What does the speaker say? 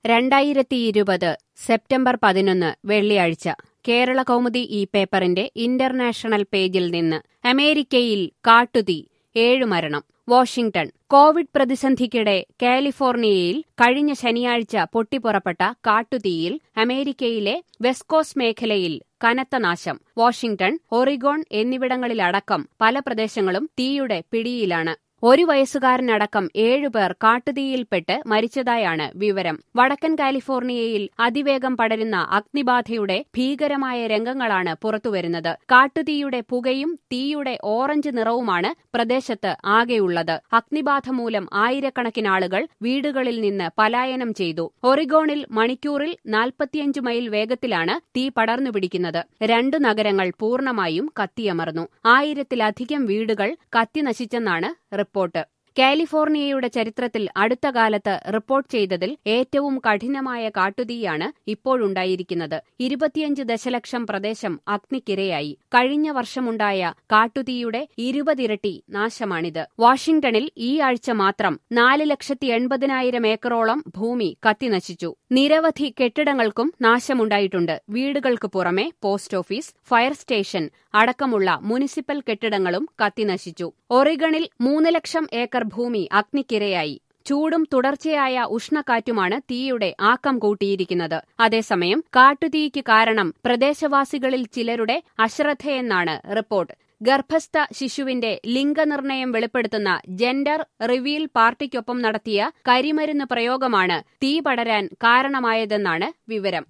രണ്ടായിരത്തി ഇരുപത് സെപ്റ്റംബർ പതിനൊന്ന് വെള്ളിയാഴ്ച കേരള കൗമുദി ഈ പേപ്പറിന്റെ ഇന്റർനാഷണൽ പേജിൽ നിന്ന് അമേരിക്കയിൽ കാട്ടുതീ ഏഴു മരണം വാഷിംഗ്ടൺ കോവിഡ് പ്രതിസന്ധിക്കിടെ കാലിഫോർണിയയിൽ കഴിഞ്ഞ ശനിയാഴ്ച പൊട്ടിപ്പുറപ്പെട്ട കാട്ടുതീയിൽ അമേരിക്കയിലെ വെസ്കോസ് മേഖലയിൽ കനത്ത നാശം വാഷിംഗ്ടൺ ഒറിഗോൺ എന്നിവിടങ്ങളിലടക്കം പല പ്രദേശങ്ങളും തീയുടെ പിടിയിലാണ് ഒരു വയസ്സുകാരനടക്കം ഏഴുപേർ കാട്ടുതീയിൽപ്പെട്ട് മരിച്ചതായാണ് വിവരം വടക്കൻ കാലിഫോർണിയയിൽ അതിവേഗം പടരുന്ന അഗ്നിബാധയുടെ ഭീകരമായ രംഗങ്ങളാണ് പുറത്തുവരുന്നത് കാട്ടുതീയുടെ പുകയും തീയുടെ ഓറഞ്ച് നിറവുമാണ് പ്രദേശത്ത് ആകെയുള്ളത് അഗ്നിബാധ മൂലം ആയിരക്കണക്കിന് ആളുകൾ വീടുകളിൽ നിന്ന് പലായനം ചെയ്തു ഒറിഗോണിൽ മണിക്കൂറിൽ നാൽപ്പത്തിയഞ്ച് മൈൽ വേഗത്തിലാണ് തീ പടർന്നു പിടിക്കുന്നത് രണ്ടു നഗരങ്ങൾ പൂർണ്ണമായും കത്തിയമർന്നു ആയിരത്തിലധികം വീടുകൾ കത്തിനശിച്ചെന്നാണ് റിപ്പോർട്ട് കാലിഫോർണിയയുടെ ചരിത്രത്തിൽ അടുത്ത കാലത്ത് റിപ്പോർട്ട് ചെയ്തതിൽ ഏറ്റവും കഠിനമായ കാട്ടുതീയാണ് ഇപ്പോഴുണ്ടായിരിക്കുന്നത് ഇരുപത്തിയഞ്ച് ദശലക്ഷം പ്രദേശം അഗ്നിക്കിരയായി കഴിഞ്ഞ വർഷമുണ്ടായ കാട്ടുതീയുടെ ഇരുപതിരട്ടി നാശമാണിത് വാഷിംഗ്ടണിൽ ഈ ആഴ്ച മാത്രം നാല് ലക്ഷത്തി എൺപതിനായിരം ഏക്കറോളം ഭൂമി കത്തിനശിച്ചു നിരവധി കെട്ടിടങ്ങൾക്കും നാശമുണ്ടായിട്ടുണ്ട് വീടുകൾക്ക് പുറമെ പോസ്റ്റ് ഓഫീസ് ഫയർ സ്റ്റേഷൻ അടക്കമുള്ള മുനിസിപ്പൽ കെട്ടിടങ്ങളും കത്തിനശിച്ചു ഒറിഗണിൽ മൂന്ന് ലക്ഷം ഏക്കർ ഭൂമി അഗ്നിക്കിരയായി ചൂടും തുടർച്ചയായ ഉഷ്ണക്കാറ്റുമാണ് തീയുടെ ആക്കം കൂട്ടിയിരിക്കുന്നത് അതേസമയം കാട്ടുതീയ്ക്ക് കാരണം പ്രദേശവാസികളിൽ ചിലരുടെ അശ്രദ്ധയെന്നാണ് റിപ്പോർട്ട് ഗർഭസ്ഥ ശിശുവിന്റെ ലിംഗനിർണയം വെളിപ്പെടുത്തുന്ന ജെൻഡർ റിവീൽ പാർട്ടിക്കൊപ്പം നടത്തിയ കരിമരുന്ന് പ്രയോഗമാണ് തീ പടരാൻ കാരണമായതെന്നാണ് വിവരം